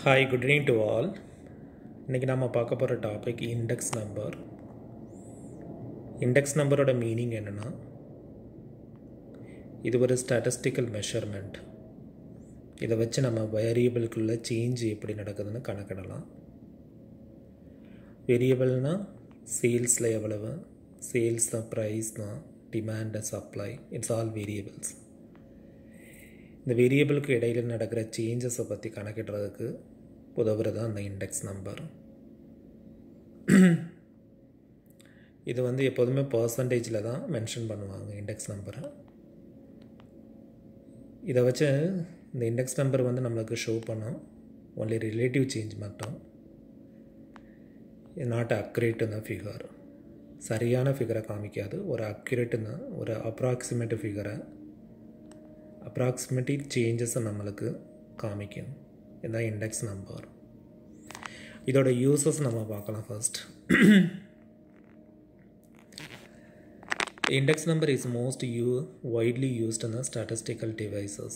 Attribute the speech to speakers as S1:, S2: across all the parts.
S1: Hi good evening to all இன்றைக்கி நம்ம பார்க்க போகிற டாபிக் இண்டெக்ஸ் நம்பர் இண்டெக்ஸ் நம்பரோட மீனிங் என்னென்னா இது ஒரு ஸ்டாட்டிஸ்டிக்கல் மெஷர்மெண்ட் இதை வச்சு நம்ம வேரியபிளுக்குள்ள சேஞ்ச் எப்படி நடக்குதுன்னு கணக்கிடலாம் வேரியபிள்னால் சேல்ஸில் எவ்வளவு சேல்ஸ் தான் ப்ரைஸ் தான் demand supply it's all variables இந்த வேரியபிளுக்கு இடையில் நடக்கிற சேஞ்சஸை பற்றி கணக்கிடுறதுக்கு உதவுறது தான் அந்த இண்டெக்ஸ் நம்பர் இது வந்து எப்போதுமே பர்சன்டேஜில் தான் மென்ஷன் பண்ணுவாங்க இண்டெக்ஸ் நம்பரை இதை வச்சு இந்த இண்டெக்ஸ் நம்பர் வந்து நம்மளுக்கு ஷோ பண்ணும் ஒன்லி ரிலேட்டிவ் சேஞ்ச் மட்டும் நாட் அக்யூரேட்டுன்னு ஃபிகர் சரியான ஃபிகரை காமிக்காது ஒரு அக்யூரேட்டுன்னு ஒரு அப்ராக்சிமேட் ஃபிகரை அப்ராக்சிமேட்டிவ் சேஞ்சஸை நம்மளுக்கு காமிக்கும் இதுதான் இண்டெக்ஸ் நம்பர் இதோட யூசஸ் நம்ம பார்க்கலாம் first index number is most யூ widely used in the statistical devices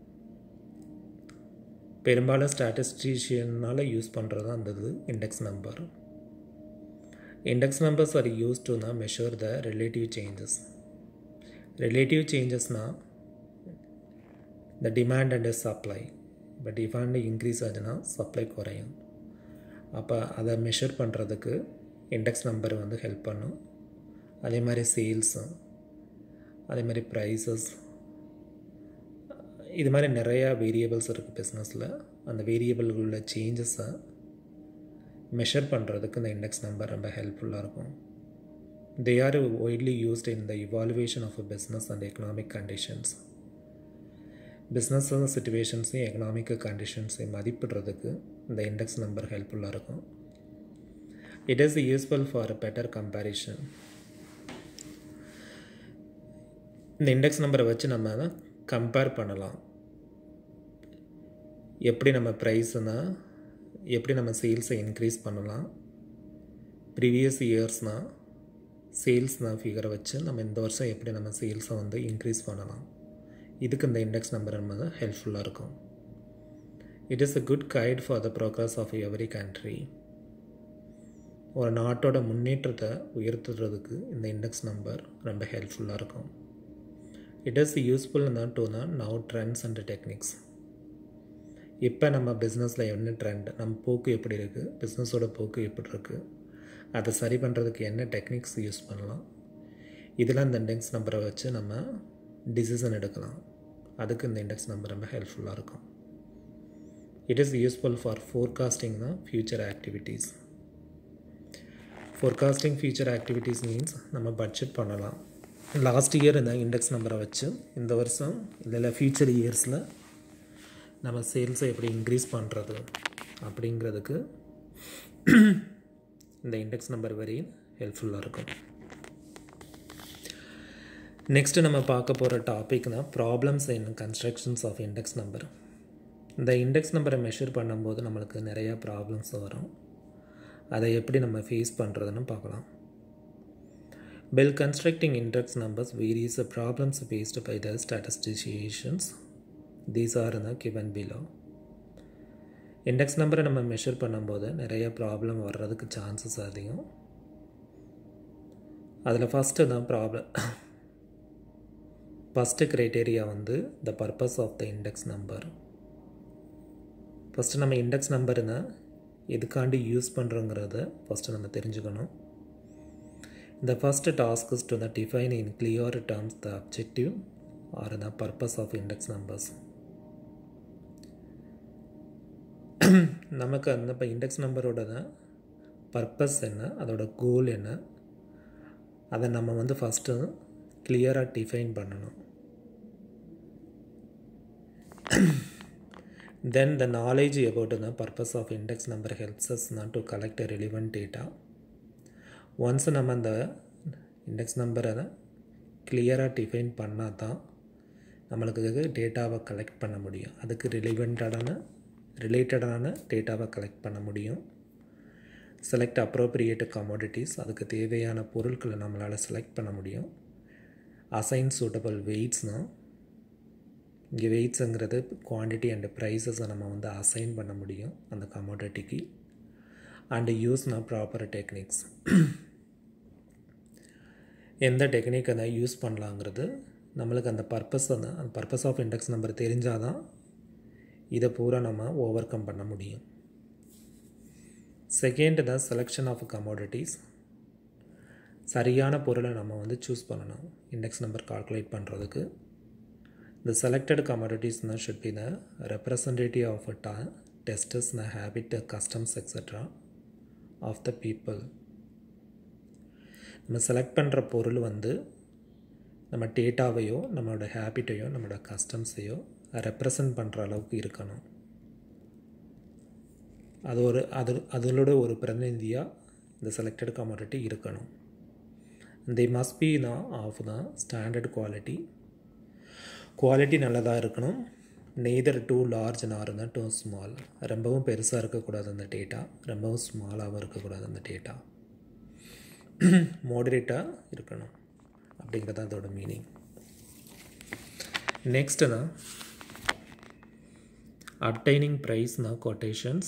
S1: பெரும்பாலும் ஸ்டாட்டிஸ்டிஷியனால் யூஸ் பண்ணுறது தான் அந்த இது index number index numbers are use to தான் measure the relative changes relative சேஞ்சஸ்னால் இந்த டிமாண்ட் அண்ட் சப்ளை இப்போ டிமாண்ட் இன்க்ரீஸ் ஆச்சுன்னா சப்ளை குறையும் அப்போ அதை மெஷர் பண்ணுறதுக்கு இண்டெக்ஸ் நம்பர் வந்து ஹெல்ப் பண்ணும் அதே மாதிரி சேல்ஸும் அதே மாதிரி ப்ரைஸஸ் இது மாதிரி நிறையா வேரியபிள்ஸ் இருக்குது பிஸ்னஸில் அந்த வேரியபிள் உள்ள சேஞ்சஸை மெஷர் பண்ணுறதுக்கு இந்த இண்டெக்ஸ் நம்பர் ரொம்ப ஹெல்ப்ஃபுல்லாக இருக்கும் they are widely used in the evaluation of a business and economic conditions business சுச்சுவேஷன்ஸையும் எக்கனாமிக் கண்டிஷன்ஸையும் மதிப்பிடுறதுக்கு இந்த இண்டெக்ஸ் நம்பர் ஹெல்ப்ஃபுல்லாக இருக்கும் it is useful for a better comparison index index நம்பரை வச்சு நம்ம தான் கம்பேர் பண்ணலாம் எப்படி நம்ம ப்ரைஸ்னால் எப்படி நம்ம சேல்ஸை இன்க்ரீஸ் பண்ணலாம் ப்ரீவியஸ் இயர்ஸ்னால் சேல்ஸ்னால் ஃபிகரை வச்சு நம்ம இந்த வருஷம் எப்படி நம்ம சேல்ஸை வந்து இன்க்ரீஸ் பண்ணலாம் இதுக்கு இந்த இண்டெக்ஸ் நம்பர் என்பது ஹெல்ப்ஃபுல்லாக இருக்கும் it is a good guide for the progress of every country ஒரு நாட்டோட முன்னேற்றத்தை உயர்த்துறதுக்கு இந்த இண்டெக்ஸ் நம்பர் ரொம்ப ஹெல்ப்ஃபுல்லாக இருக்கும் இட் இஸ் யூஸ்ஃபுல் தான் டு தான் நவ் ட்ரெண்ட்ஸ் அண்ட் டெக்னிக்ஸ் இப்போ நம்ம பிஸ்னஸில் என்ன ட்ரெண்ட் நம்ம போக்கு எப்படி இருக்குது பிஸ்னஸோட போக்கு எப்படி இருக்குது அதை சரி பண்ணுறதுக்கு என்ன டெக்னிக்ஸ் யூஸ் பண்ணலாம் இதில் இந்த இண்டெக்ஸ் நம்பரை வச்சு நம்ம டிசிஷன் எடுக்கலாம் அதுக்கு இந்த இண்டெக்ஸ் நம்பர் ரொம்ப ஹெல்ப்ஃபுல்லாக இருக்கும் it is useful for forecasting தான் future activities forecasting future activities means நம்ம பட்ஜெட் பண்ணலாம் லாஸ்ட் இயர் இந்த இண்டெக்ஸ் நம்பரை வச்சு இந்த வருஷம் இல்லை ஃப்யூச்சர் இயர்ஸில் நம்ம சேல்ஸை எப்படி இன்க்ரீஸ் பண்ணுறது அப்படிங்கிறதுக்கு இந்த இண்டெக்ஸ் நம்பர் வெரி ஹெல்ப்ஃபுல்லாக இருக்கும் நெக்ஸ்ட்டு நம்ம பார்க்க போகிற டாபிக் தான் problems in constructions of index number இந்த இண்டெக்ஸ் நம்பரை மெஷர் பண்ணும்போது நம்மளுக்கு நிறையா ப்ராப்ளம்ஸ் வரும் அதை எப்படி நம்ம ஃபேஸ் பண்ணுறதுன்னு பார்க்கலாம் While constructing index numbers varies the problems faced by the statisticians. These are the given below. Index நம்பரை நம்ம மெஷர் பண்ணும்போது நிறைய ப்ராப்ளம் வர்றதுக்கு சான்சஸ் அதிகம் அதில் ஃபஸ்ட்டு தான் ப்ராப்ளம் ஃபஸ்ட்டு க்ரைட்டேரியா வந்து the purpose of the index number first நம்ம இண்டெக்ஸ் நம்பர்னா எதுக்காண்டி யூஸ் பண்ணுறோங்கிறத ஃபஸ்ட்டு நம்ம தெரிஞ்சுக்கணும் The first task is to define in clear terms the objective or the purpose of index numbers. நமக்கு அந்த இப்போ இண்டெக்ஸ் நம்பரோட பர்பஸ் என்ன அதோட கோல் என்ன அதை நம்ம வந்து ஃபஸ்ட்டு கிளியராக டிஃபைன் பண்ணணும் then the knowledge about the purpose of index number helps us not to collect relevant data once நம்ம அந்த இண்டெக்ஸ் நம்பரை கிளியராக டிஃபைன் பண்ணால் தான் நம்மளுக்கு டேட்டாவை கலெக்ட் பண்ண முடியும் அதுக்கு ரிலிவெண்ட்டான ரிலேட்டடான டேட்டாவை கலெக்ட் பண்ண முடியும் செலக்ட் அப்ரோப்ரியேட் கமோடிட்டிஸ் அதுக்கு தேவையான பொருட்களை நம்மளால் செலக்ட் பண்ண முடியும் அசைன் சூட்டபிள் வெயிட்ஸ்னால் இங்கே வெயிட்ஸுங்கிறது குவான்டிட்டி அண்டு ப்ரைஸஸை நம்ம வந்து அசைன் பண்ண முடியும் அந்த கமோடிட்டிக்கு அண்டு யூஸ்னா ப்ராப்பர் டெக்னிக்ஸ் எந்த டெக்னிக் அதை யூஸ் பண்ணலாங்கிறது நம்மளுக்கு அந்த பர்பஸ் அந்த அந்த பர்பஸ் ஆஃப் இண்டெக்ஸ் நம்பர் தெரிஞ்சால் தான் இதை பூரா நம்ம ஓவர் கம் பண்ண முடியும் செகண்ட் தான் செலெக்ஷன் ஆஃப் கமோடிட்டிஸ் சரியான பொருளை நம்ம வந்து சூஸ் பண்ணணும் இண்டெக்ஸ் நம்பர் கால்குலேட் பண்ணுறதுக்கு The selected commodities now should be the representative of a ta- testers, the habit, the customs, etc. of the people. நம்ம செலக்ட் பண்ணுற பொருள் வந்து நம்ம டேட்டாவையோ நம்மளோட ஹேபிட்டையோ நம்மளோட கஸ்டம்ஸையோ ரெப்ரசன்ட் பண்ணுற அளவுக்கு இருக்கணும் அது ஒரு அது அதோட ஒரு பிரதிநிதியாக இந்த செலக்டட் கமாடிட்டி இருக்கணும் they must be the of the standard quality quality நல்லதாக இருக்கணும் நெய்தர் டூ லார்ஜ் நார் தான் டூ ஸ்மால் ரொம்பவும் பெருசாக இருக்கக்கூடாது அந்த டேட்டா ரொம்பவும் ஸ்மாலாகவும் இருக்கக்கூடாது அந்த டேட்டா மாடரேட்டாக இருக்கணும் அப்படிங்கிறது அதோட மீனிங் நெக்ஸ்ட்டுனா அப்டைனிங் ப்ரைஸ்னா quotations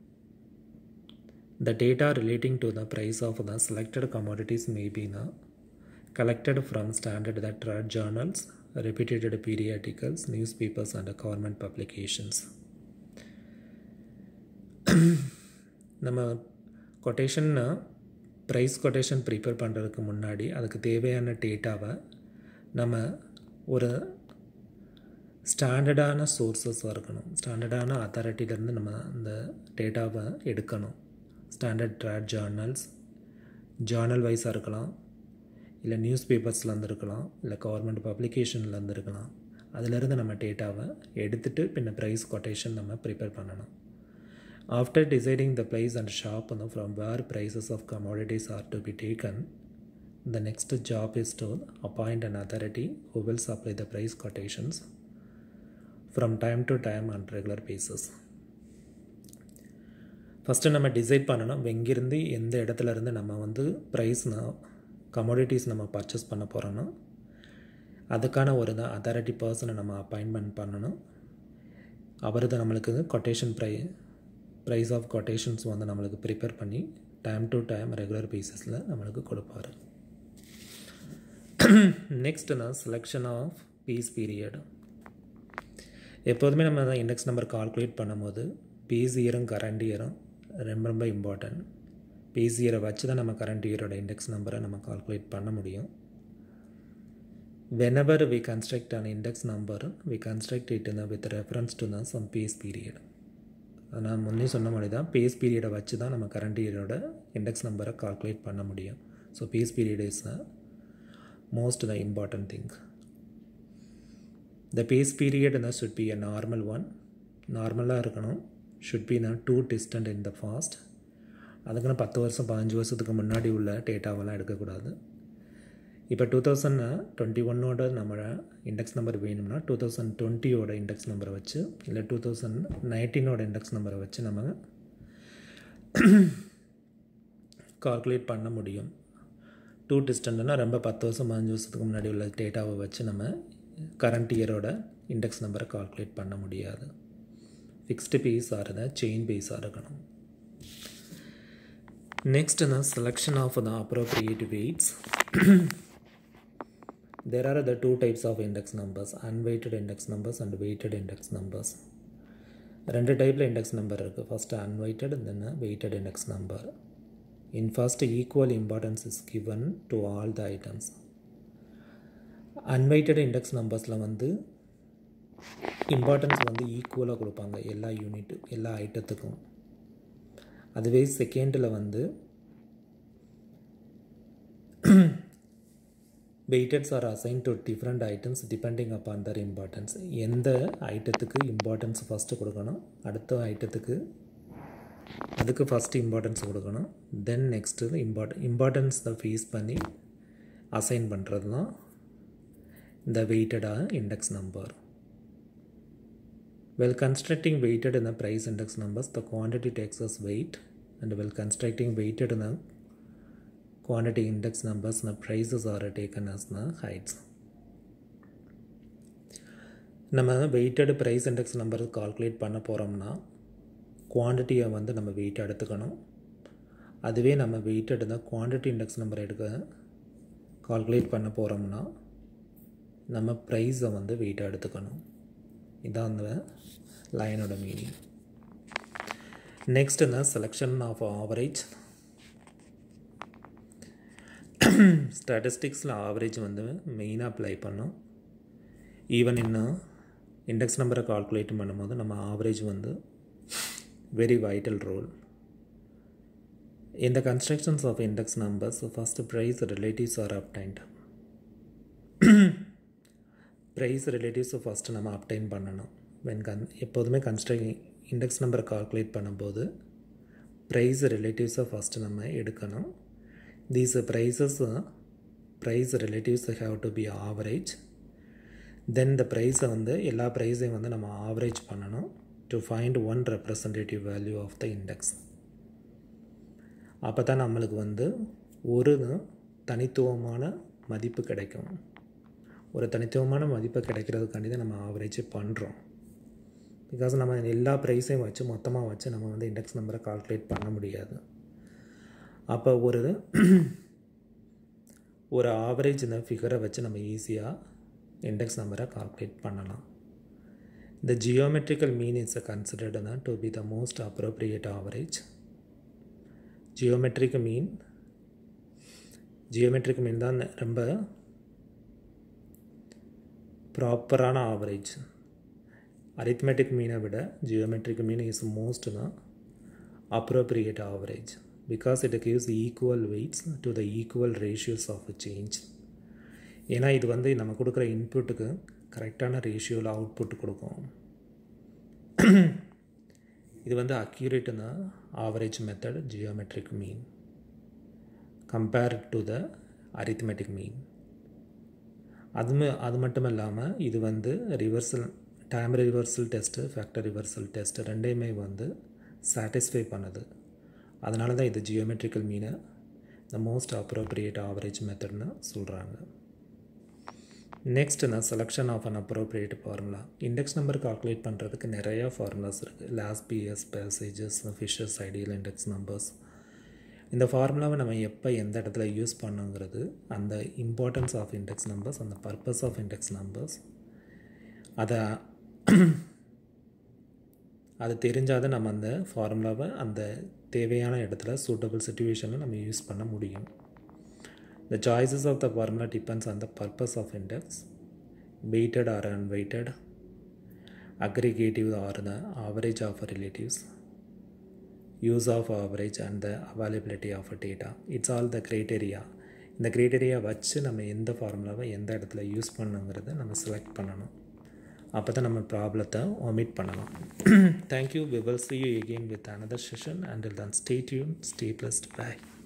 S1: The data relating to the price of the selected commodities may be na, collected from standard the trade journals, repeated periodicals, newspapers, and government publications. நம்ம கொட்டேஷன்னா ப்ரைஸ் கொட்டேஷன் ப்ரிப்பேர் பண்ணுறதுக்கு முன்னாடி அதுக்கு தேவையான டேட்டாவை நம்ம ஒரு ஸ்டாண்டர்டான சோர்ஸஸாக இருக்கணும் ஸ்டாண்டர்டான அத்தாரிட்டியிலேருந்து நம்ம அந்த டேட்டாவை எடுக்கணும் ஸ்டாண்டர்ட் ட்ராட் ஜேர்னல்ஸ் ஜேர்னல் வைஸாக இருக்கலாம் இல்லை நியூஸ் பேப்பர்ஸ்லேருந்து இருக்கலாம் இல்லை கவர்மெண்ட் பப்ளிகேஷன்லேருந்து இருக்கலாம் அதிலிருந்து நம்ம டேட்டாவை எடுத்துகிட்டு பின்ன ப்ரைஸ் கொட்டேஷன் நம்ம ப்ரிப்பேர் பண்ணணும் after deciding the price and shop வந்து from where prices of commodities are to be taken the next job is to appoint an authority who will supply the price quotations from time to time and regular basis first நம்ம decide பண்ணணும் எங்கேருந்து எந்த இடத்துல இருந்து நம்ம வந்து ப்ரைஸ்னா commodities நம்ம purchase பண்ண போகிறோன்னா அதுக்கான ஒரு தான் அத்தாரிட்டி பர்சனை நம்ம அப்பாயின்மெண்ட் பண்ணணும் அவர் தான் நம்மளுக்கு கொட்டேஷன் ப்ரை ப்ரைஸ் ஆஃப் கொட்டேஷன்ஸ் வந்து நம்மளுக்கு ப்ரிப்பேர் பண்ணி டைம் டு டைம் ரெகுலர் பேசிஸில் நம்மளுக்கு கொடுப்பார் நெக்ஸ்ட்னா செலெக்ஷன் ஆஃப் பீஸ் பீரியட் எப்போதுமே நம்ம தான் இண்டெக்ஸ் நம்பர் கால்குலேட் பண்ணும்போது பீஸ் இயரும் கரண்ட் இயரும் ரொம்ப ரொம்ப இம்பார்ட்டன்ட் பீஸ் இயரை வச்சு தான் நம்ம கரண்ட் இயரோட இண்டெக்ஸ் நம்பரை நம்ம கால்குலேட் பண்ண முடியும் whenever we construct an index number we construct it with reference to தான் சம் பேஸ் பீரியட் நான் முன்னே சொன்ன மாதிரி தான் பேஸ் பீரியடை வச்சு தான் நம்ம கரண்ட் இயரோட இண்டெக்ஸ் நம்பரை கால்குலேட் பண்ண முடியும் so base period is the most the important thing the base period தான் should be a normal one நார்மலாக இருக்கணும் should be not too distant in the past அதுக்குன்னு பத்து வருஷம் பதினஞ்சு வருஷத்துக்கு முன்னாடி உள்ள டேட்டாவெல்லாம் எடுக்கக்கூடாது இப்போ டூ தௌசண்ட் டுவெண்ட்டி ஒன்னோட நம்ம இண்டெக்ஸ் நம்பர் வேணும்னா டூ தௌசண்ட் டுவெண்ட்டியோட இண்டெக்ஸ் நம்பரை வச்சு இல்லை டூ தௌசண்ட் நைன்டீனோட இண்டெக்ஸ் நம்பரை வச்சு நம்ம கால்குலேட் பண்ண முடியும் டூ டிஸ்டன்ட்னா ரொம்ப பத்து வருஷம் பதினஞ்சு வருஷத்துக்கு முன்னாடி உள்ள டேட்டாவை வச்சு நம்ம கரண்ட் இயரோட இண்டெக்ஸ் நம்பரை கால்குலேட் பண்ண முடியாது ஃபிக்ஸ்டு பேஸாக இருந்தால் செயின் பேஸாக இருக்கணும் நெக்ஸ்ட் நான் selection of the appropriate weights there are the two types of index numbers unweighted index numbers and weighted index numbers ரெண்டு டைப்பில் இண்டெக்ஸ் நம்பர் இருக்குது first unweighted then weighted index number in first equal importance is given to all the items unweighted index நம்பர்ஸில் வந்து importance வந்து ஈக்குவலாக கொடுப்பாங்க எல்லா unit எல்லா ஐட்டத்துக்கும் அதுவே செகண்டில் வந்து weights are assign to different items depending upon their importance எந்த ஐட்டத்துக்கு இம்பார்ட்டன்ஸ் ஃபஸ்ட்டு கொடுக்கணும் அடுத்த ஐட்டத்துக்கு அதுக்கு ஃபஸ்ட்டு இம்பார்ட்டன்ஸ் கொடுக்கணும் தென் நெக்ஸ்ட்டு இம்பார்ட் இம்பார்ட்டன்ஸ் தான் ஃபேஸ் பண்ணி அசைன் பண்ணுறது தான் இந்த வெயிட்டடாக index number While constructing weighted in the price index numbers, the quantity takes as weight, and while constructing weighted in the quantity index numbers, the prices are taken as the heights. நம்ம weighted price index number calculate பண்ண போகிறோம்னா குவான்டிட்டியை வந்து நம்ம wait எடுத்துக்கணும் அதுவே நம்ம weighted தான் quantity index number எடுக்க கால்குலேட் பண்ண போகிறோம்னா நம்ம ப்ரைஸை வந்து வெயிட்டாக எடுத்துக்கணும் இதான் அந்த லைனோட மீனிங் நெக்ஸ்ட் என்ன செலெக்ஷன் ஆஃப் ஆவரேஜ் ஸ்டாட்டிஸ்டிக்ஸில் ஆவரேஜ் வந்து மெயினாக அப்ளை பண்ணோம் ஈவன் இன்னும் இண்டெக்ஸ் நம்பரை கால்குலேட் பண்ணும்போது நம்ம ஆவரேஜ் வந்து very vital role In the constructions of index numbers, the first price relatives are obtained. Price ரிலேட்டிவ்ஸை ஃபஸ்ட்டு நம்ம அப்டைன் பண்ணணும் வென் கன் எப்போதுமே கன்ஸ்ட்ரக் இண்டெக்ஸ் நம்பரை கால்குலேட் பண்ணும்போது ப்ரைஸ் ரிலேட்டிவ்ஸை ஃபஸ்ட்டு நம்ம எடுக்கணும் these prices price relatives have to be average then இந்த ப்ரைஸை வந்து எல்லா ப்ரைஸையும் வந்து நம்ம ஆவரேஜ் பண்ணணும் to find one representative value of the index அப்போ தான் நம்மளுக்கு வந்து ஒரு தனித்துவமான மதிப்பு கிடைக்கும் ஒரு தனித்துவமான மதிப்பு கிடைக்கிறதுக்காண்டி தான் நம்ம ஆவரேஜே பண்ணுறோம் பிகாஸ் நம்ம எல்லா ப்ரைஸையும் வச்சு மொத்தமாக வச்சு நம்ம வந்து இண்டெக்ஸ் நம்பரை கால்குலேட் பண்ண முடியாது அப்போ ஒரு ஒரு ஆவரேஜ் இந்த ஃபிகரை வச்சு நம்ம ஈஸியாக இண்டெக்ஸ் நம்பரை கால்குலேட் பண்ணலாம் இந்த geometrical mean is considered to be the most appropriate average geometric mean geometric mean தான் ரொம்ப ப்ராப்பரான ஆவரேஜ் அரித்மெட்டிக் மீனை விட ஜியோமெட்ரிக் மீன் இஸ் மோஸ்ட் தான் appropriate average because it gives equal weights to the equal ratios of change ஏன்னா இது வந்து நம்ம கொடுக்குற இன்புட்டுக்கு கரெக்டான ரேஷியோவில் அவுட்புட் கொடுக்கும் இது வந்து அக்யூரேட்டுனா average method geometric mean compare to the arithmetic mean அதுமே அது மட்டும் இல்லாமல் இது வந்து reversal time reversal test factor reversal test ரெண்டையுமே வந்து சாட்டிஸ்ஃபை பண்ணுது அதனால தான் இது ஜியோமெட்ரிக்கல் மீனை த மோஸ்ட் அப்ரோப்ரியேட் ஆவரேஜ் மெத்தட்னு சொல்கிறாங்க நெக்ஸ்ட் நான் selection of an appropriate formula index number calculate பண்ணுறதுக்கு நிறையா ஃபார்முலாஸ் இருக்குது லாஸ் பிஎஸ் Paasche's Fisher's ideal index numbers இந்த ஃபார்முலாவை நம்ம எப்போ எந்த இடத்துல யூஸ் பண்ணுங்கிறது அந்த இம்பார்ட்டன்ஸ் ஆஃப் இண்டெக்ஸ் நம்பர்ஸ் அந்த பர்பஸ் ஆஃப் இண்டெக்ஸ் நம்பர்ஸ் அதை அது தெரிஞ்சால் தான் நம்ம அந்த ஃபார்முலாவை அந்த தேவையான இடத்துல சூட்டபிள் சுச்சுவேஷனில் நம்ம யூஸ் பண்ண முடியும் The choices of the formula depends on the purpose of index, weighted or unweighted, aggregative or the average of relatives, use of average and the availability of data. It's all the criteria. இந்த criteria வச்சு நம்ம எந்த ஃபார்முலாவை எந்த இடத்துல use பண்ணுங்கிறத நம்ம select பண்ணணும் அப்போ தான் நம்ம ப்ராப்ளத்தை ஒமிட் பண்ணலாம் thank you we will see you again with another session until then stay tuned stay blessed by